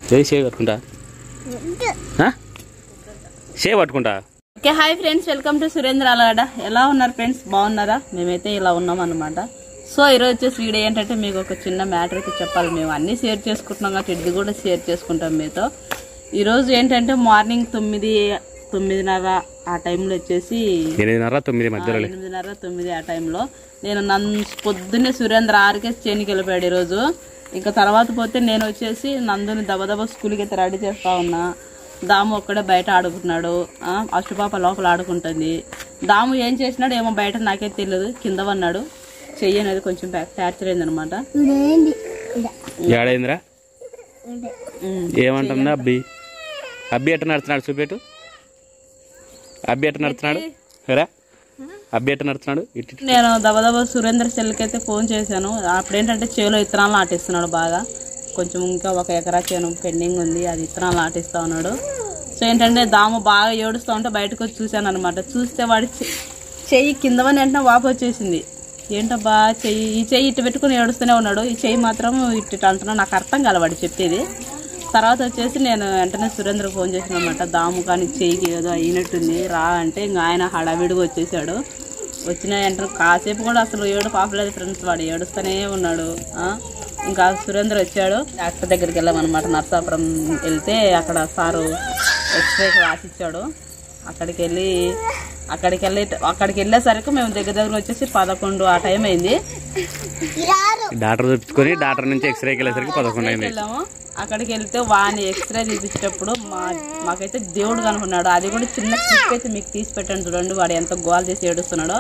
ఏ shave పట్టుకుంటా ఆ? Shave పట్టుకుంటా okay hi friends welcome to Surendra Alagada ఎలా ఉన్నారు ఫ్రెండ్స్ బాగున్నారా మేమైతే ఇలా ఉన్నాం అనమాట సో ఈరోజు వచ్చేసి వీడియో ఏంటంటే మీకు ఒక చిన్న మ్యాటర్ అయితే చెప్పాలి మేము అన్నీ షేర్ చేసుకుంటున్నాం కాబట్టి ఇది కూడా షేర్ చేసుకుంటాం మీతో ఈరోజు ఏంటంటే మార్నింగ్ తొమ్మిది తొమ్మిదిన్నర ఆ టైంలో వచ్చేసి ఎనిమిదిన్నర తొమ్మిది ఆ, మధ్యలో ఎనిమిదిన్నర తొమ్మిది ఆ టైంలో నేను నన్ను పొద్దున్నే సురేంద్ర ఆరుకే చేనికి వెళ్ళిపోయాడు ఈరోజు ఇంకా తర్వాత పోతే నేను వచ్చేసి నందుని దబదబ స్కూల్కి అయితే రెడీ చేస్తా ఉన్నా దాము ఒక్కడే బయట ఆడుకుంటున్నాడు ఆ, అష్టపాప లోపల ఆడుకుంటుంది దాము ఏం చేసినాడు ఏమో బయట నాకే తెలియదు కింద పన్నాడు చెయ్యి అనేది కొంచెం ఫ్రాక్చర్ అయింది అనమాట ఏడైందిరా ఏమంటుందా అబ్బి అబ్బి ఎట్ట నడుతున్నాడు చూపెట్టు అబ్బి ఎట్ట నడుతున్నాడు రా అబ్బి ఎట్ట నడుతున్నాడు ఇటు ఇటు. నేను దబదబ సురేంద్ర సెల్కి అయితే ఫోన్ చేశాను అప్పుడేంటంటే చేలో ఇత్తనాలు నాటిస్తున్నాడు బాగా కొంచెం ఇంకా ఒక ఎకరా చేను పెండింగ్ ఉంది అది ఇత్తనాలు నాటిస్తా ఉన్నాడు సో ఏంటంటే దాము బాగా ఏడుస్తూ ఉంటే బయటకు వచ్చి చూశాను అనమాట చూస్తే వాడి చె- చెయ్యి కిందవని వెంటనే వాపు వచ్చేసింది ఏంటబ్బా చెయ్యి ఈ చెయ్యి ఇటు పెట్టుకుని ఏడుస్తూనే ఉన్నాడు ఈ చెయ్యి మాత్రం ఇటు ఇటు అంటున్నా నాకు అర్థం కాలే వాడు చెప్పేది తర్వాత వచ్చేసి నేను వెంటనే సురేంద్ర ఫోన్ చేసిన అనమాట దాము కానీ చెయ్యికి ఏదో అయినట్టుంది రా అంటే ఇంకా ఆయన హడావిడిగా వచ్చేసాడు వచ్చిన వెంటనే కాసేపు కూడా అసలు ఏడు పాపలేదు ఫ్రెండ్స్ వాడు ఏడుస్తూనే ఉన్నాడు ఆ, ఇంకా సురేంద్ర వచ్చాడు డాక్టర్ దగ్గరికి వెళ్ళామన్నమాట నర్సాపురం వెళ్తే అక్కడ సారు ఎక్స్రే రాసిచ్చాడు అక్కడికి వెళ్ళి అక్కడికి వెళ్ళి అక్కడికి వెళ్ళేసరికి మేము దగ్గర దగ్గర వచ్చేసి పదకొండు ఆ టైం అయింది డాక్టర్ చూపించుకొని డాక్టర్ నుంచి ఎక్స్రేకి వెళ్ళేసరికి పదకొండు అయింది వెళ్ళాము అక్కడికి వెళ్తే వాని ఎక్స్రే తీపించేటప్పుడు మా మాకైతే దేవుడు కనుకున్నాడు అది కూడా చిన్న క్లిప్ అయితే మీకు తీసి పెట్టండి చూడండి వాడు ఎంత గోల్ చేసి ఏడుస్తున్నాడో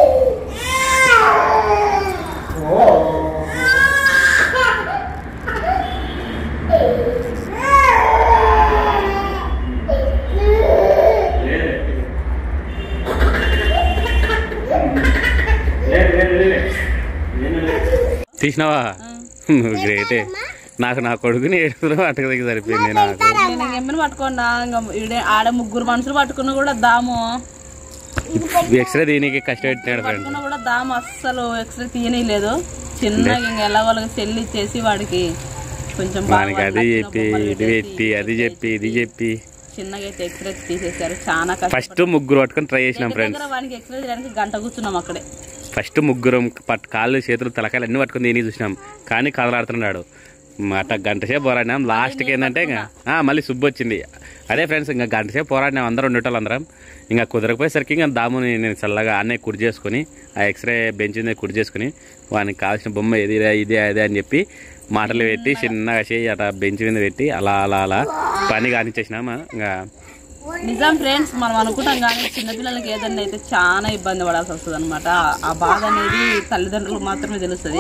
తీసినావా నువ్వు గ్రేటే నాకు నా కొడుకుని ఏడుపులో అటక దగ్గర సరిపోయింది నాకు నేను ఎమ్మని పట్టుకున్నా ఇంకా ఈడే ఆడ ముగ్గురు మనుషులు పట్టుకున్నా కూడా దాము ఎక్స్రే దీనికి కష్టపెట్టినాడు ఫ్రెండ్ పట్టుకున్నా కూడా దాము అస్సలు ఎక్స్రే తీయనీయలేదు చిన్నగా ఇంక ఎలాగోలాగా చెల్లి ఇచ్చేసి వాడికి కొంచెం బాగా మనకి అది నచ్చిన చెప్పి బొమ్మలు ఇది పెట్టేసి పెట్టి అది చెప్పి ఇది చెప్పి చిన్నగా అయితే ఎక్స్రే తీసేశారు చాలా కష్టం ఫస్ట్ ముగ్గురు పట్టుకొని ట్రై చేసినాం ఫ్రెండ్స్ దగ్గర వానికి ఎక్స్రే చేయడానికి గంట కూర్చున్నాం అక్కడే ఫస్ట్ ముగ్గురం పట్ కాళ్ళు చేతులు తలకాయలు అన్ని పట్టుకుని తిని చూసినాం కానీ కదలాడుతున్నాడు అట్ట గంట సేపు పోరాడినాం లాస్ట్కి ఏంటంటే ఇంకా ఆ, మళ్ళీ సుబ్బు వచ్చింది అదే ఫ్రెండ్స్ ఇంకా గంట సేపు పోరాడినాం అందరం ఉండేటోళ్ళు అందరం ఇంకా కుదరకపోయేసరికి ఇంకా దాముని నేను చల్లగా అన్నే కుడి చేసుకుని ఆ ఎక్స్రే బెంచ్ మీద కుడి చేసుకుని వానికి కావాల్సిన బొమ్మ ఇది ఇదే అదే అని చెప్పి మాటలు పెట్టి చిన్నగా చేయి అట బెంచ్ మీద పెట్టి అలా అలా అలా పని కానిచ్చేసినామా ఇంకా నిజం ఫ్రెండ్స్ మనం అనుకుంటాం కానీ చిన్నపిల్లలకి ఏదన్నా అయితే చాలా ఇబ్బంది పడాల్సి వస్తుంది అనమాట ఆ బాధ అనేది తల్లిదండ్రులకు మాత్రమే తెలుస్తుంది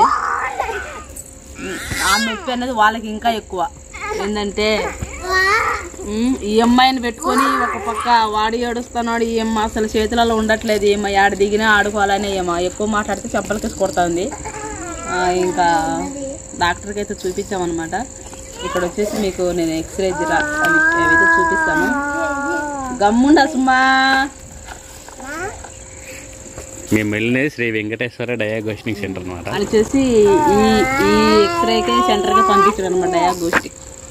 ఆ నొప్పి అనేది వాళ్ళకి ఇంకా ఎక్కువ ఏంటంటే ఉమ్, ఈ అమ్మాయిని పెట్టుకొని ఒక పక్క వాడి ఏడుస్తున్నాడు ఈ అమ్మ అసలు చేతులలో ఉండట్లేదు ఏమో ఆడ దిగినా ఆడుకోవాలని ఏమో ఎక్కువ మాట్లాడితే చెప్పలకేసి కొడుతుంది ఆ, ఇంకా డాక్టర్కి అయితే చూపించామన్నమాట ఇక్కడ వచ్చేసి మీకు నేను ఎక్స్రే జిరా అవి ఏవైతే చూపిస్తాను గమ్ముండ సుమా మేము వెళ్ళినది శ్రీ వెంకటేశ్వర డయాగ్నోస్టిక్ సెంటర్ అనమాట అని వచ్చేసి ఈ ఈ ఎక్స్రేకి సెంటర్కి పంపించాడు అనమాట డయాగోస్టిక్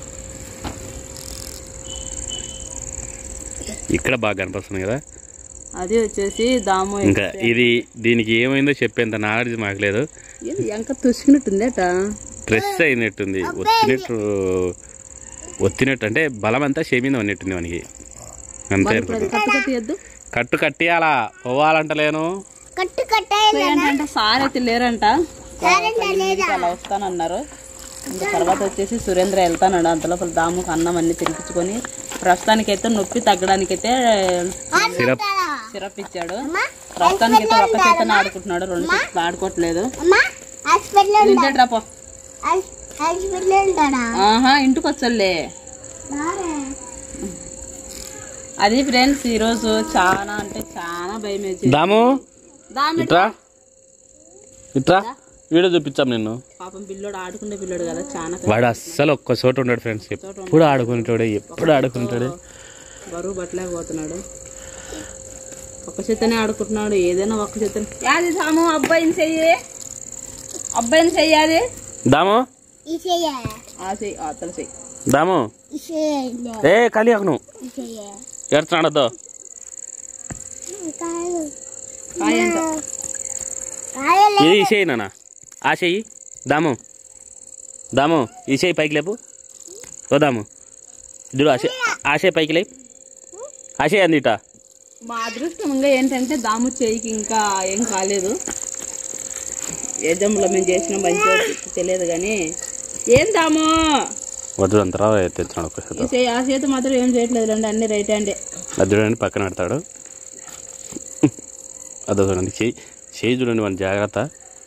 ఇక్కడ బాగా కనిపిస్తుంది కదా అది వచ్చేసి దాము ఇంకా ఇది దీనికి ఏమైందో చెప్పేంత నాలెడ్జ్ మాకు లేదు ఇది ఎంక తుసుకున్నట్టుందేట స్ట్రెస్ అయినట్టుంది ఒత్తినట్టు ఒత్తినట్టు అంటే బలం అంతా షేమింది ఉన్నట్టుంది మనకి అంతే ఇప్పుడు అది కట్టు కట్టియద్దు కట్టు కట్టి అలా పోవాలంటలేను సో ఏంటంటే సార్ అయితే లేరంట ఇంటికి అలా వస్తానన్నారు ఇంకా తర్వాత వచ్చేసి సురేంద్ర వెళ్తానడు అంతలోపల దాముకు అన్నం అన్ని తినిపించుకొని ప్రస్తుతానికైతే నొప్పి తగ్గడానికైతే సిరప్ సిరప్ ఇచ్చాడు ప్రస్తుతానికైతే ఒక్క చేతనే ఆడుకుంటున్నాడు రెండు చేతులు ఆడుకోవట్లేదు ఇంటి రాపో ఆహా ఇంటికి వచ్చలే అది ఫ్రెండ్స్ ఈరోజు చాలా అంటే చాలా భయం వేసింది దాము దామి ఇట్రా ఇట్రా వీడియో చూపించాం నిన్ను పాపం పిల్లోడు ఆడుకునే పిల్లోడు కదా చాలా వాడు అస్సలు ఒక్క చోట ఉన్నాడు ఫ్రెండ్స్ ఎప్పుడు ఆడుకుంటాడు ఎప్పుడు ఆడుకుంటాడు బరువు పట్టలేకపోతున్నాడు ఒక్క చేతనే ఆడుకుంటున్నాడు ఏదైనా ఒక్క చేతనే యాది సాము అబ్బాయిని చెయ్యి అబ్బాయిని చెయ్యాది దాము ఆ చెయ్యి అతల చెయ్యి దాము ఏ ఖాళీ అక్కడ నువ్వు ఎడుతున్నాడద్దు కాయ ఎంత ఇది ఈ చేయి నాన్న ఆ చెయ్యి దాము దాము ఈ చేయి పైకి లేపు ఓ దాము చూడు ఆ చేయి ఆ చేయి పైకి లేపు ఆ చేయి అంది ఇట మా అదృష్టం ఇంకా ఏంటంటే దాము చేయికి ఇంకా ఏం కాలేదు ఏ జమ్ములో మేము చేసిన మంచి తెలియదు కానీ ఏం దాము వద్దు అంతరా తెచ్చాడు ఒక ఈ చేయి ఆ చేతి మాత్రం ఏం చేయట్లేదు అండి అన్ని రైట్ హ్యాండే అది చూడండి పక్కన పెడతాడు అదో చూడండి చెయ్యి చెయ్యి చూడండి మన జాగ్రత్త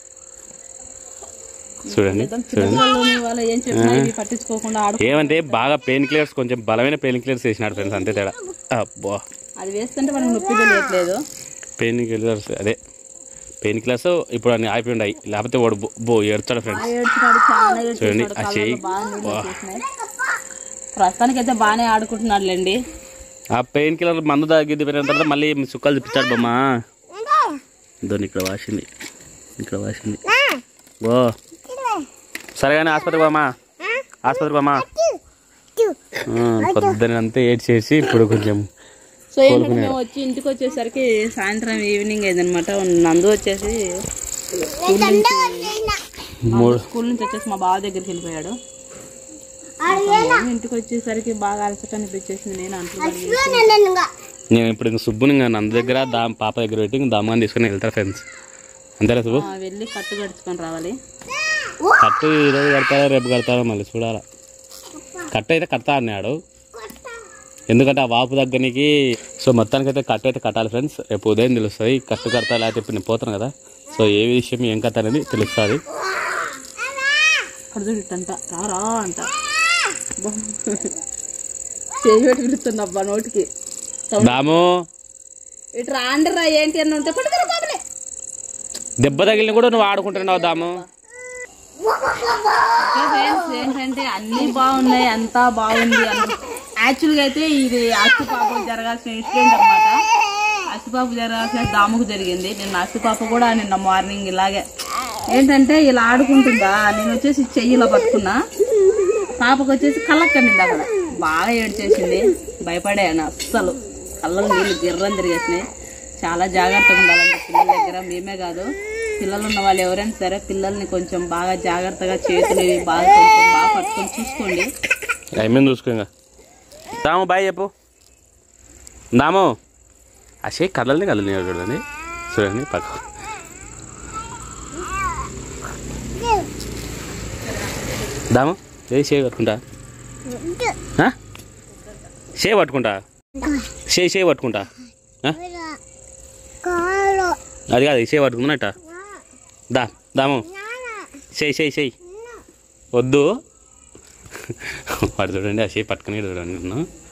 చూడండి చూడండి చిన్నపిల్లలు వాళ్ళు ఏం చెప్పినా ఇవి పట్టించుకోకుండా ఆడు ఏమంటే బాగా పెయిన్ క్లియర్స్ కొంచెం బలమైన పెయిన్ క్లియర్స్ వేసినాడు ఫ్రెండ్స్ అంతే తేడా అబ్బా అది వేస్తుంటే మనకు నొప్పి తెలియట్లేదు పెయిన్ కిల్లర్స్ అదే పెయిన్ కిల్లర్స్ ఇప్పుడు అన్ని ఆపి ఉన్నాయి లేకపోతే వాడు బో- బో ఏడ్చాడు ఫ్రెండ్స్ ఏడ్చినాడు చాలా చూడండి, ఏడ్చినాడు ఆ చెయ్యి. కళ్ళలో బాగా నీళ్ళు వచ్చేసినాయి. ప్రస్తుతానికి అయితే బాగానే ఆడుకుంటున్నాడులేండి ఆ పెయిన్ కిల్లర్ మందు తగ్గిద్ది పోయిన తర్వాత మళ్ళీ సుక్కలు తిప్పించాడు బొమ్మ దోని ఇక్కడ వాసింది ఇక్కడ వాసింది ఓ సరే కానీ ఆసుపత్రికి బామా ఆసుపత్రికి బామా పొద్దున అంతా ఏడ్చేసి ఇప్పుడు కొంచెం సో ఏంటంటే మేము వచ్చి ఇంటికి వచ్చేసరికి సాయంత్రం ఈవినింగ్ అయిందనమాట నందు వచ్చేసి స్కూల్ నుంచి నందు స్కూల్ నుంచి వచ్చేసి మా బావ దగ్గరికి వెళ్ళిపోయాడు మేము ఇంటికి వచ్చేసరికి బాగా అలసట అనిపించేసింది నేను అంటున్నాను నేను ఇప్పుడు ఇంక సుబ్బుని ఇంకా నంద దగ్గర దా పాప దగ్గర పెట్టి ఇంక దామాన్ని తీసుకుని వెళ్తారు ఫ్రెండ్స్ అంతేనా సుబ్బు వెళ్ళి కట్టు గడుచుకొని రావాలి కట్టు ఈరోజు కడతారో రేపు కడతారో మళ్ళీ చూడాలా కట్టు అయితే కడతా అన్నాడు ఎందుకంటే ఆ వాపు దగ్గరికి సో మొత్తానికి అయితే కట్టు అయితే కట్టాలి ఫ్రెండ్స్ రేపు ఉదయం తెలుస్తుంది కట్టు కడతా లేకపోతే ఇప్పుడు నేను పోతాను కదా సో ఏ విషయం ఏం కథ అనేది తెలుస్తుంది అక్కడ చూడు ఇట్టంట రారా అంట అబ్బా. చేయి పెట్టి పిలుస్తుంది అబ్బా నోటికి దాము ఇటు రాండి రా ఏంటి అని ఉంటే పట్టుకురా బాబులే దెబ్బ తగిలిన కూడా నువ్వు ఆడుకుంటున్నావు దాము ఫ్రెండ్స్ ఏంటంటే అన్ని బాగున్నాయి అంతా బాగుంది యాక్చువల్గా అయితే ఇది అచ్చిపాప జరగాల్సిన ఇన్సిడెంట్ అనమాట అచ్చిపాప జరగాల్సిన దాముకు జరిగింది నిన్న అచ్చిపాప కూడా నిన్న మార్నింగ్ ఇలాగే ఏంటంటే ఇలా ఆడుకుంటుందా నేను వచ్చేసి చెయ్యిలో పట్టుకున్నా పాపకు వచ్చేసి కళ్ళకు కండింది అక్కడ బాగా ఏడ్చేసింది భయపడాను అస్సలు కళ్ళలో నీళ్ళు గిర్రం తిరిగేసినాయి చాలా జాగ్రత్తగా ఉండాలంటే పిల్లల దగ్గర మేమే కాదు పిల్లలు ఉన్న వాళ్ళు ఎవరైనా సరే పిల్లల్ని కొంచెం బాగా జాగ్రత్తగా చేతులు ఇవి బాగా కొంచెం బాగా పట్టుకొని చూసుకోండి ఏమేమి చూసుకో ఇంకా దాము బాయ్ చెప్పు దాము అసే కదలని కదలని చూడండి చూడండి పక్క దాము ఏ షే పట్టుకుంటా ఆ? షే పట్టుకుంటా షే షే పట్టుకుంటా ఆ? అది కాదు షే పట్టుకుంటున్నట్ట దా దాము షేయ్ షేయ్ షేయ్ వద్దు వాడు చూడండి ఆ షేప్ పట్టుకుని చూడండి నన్ను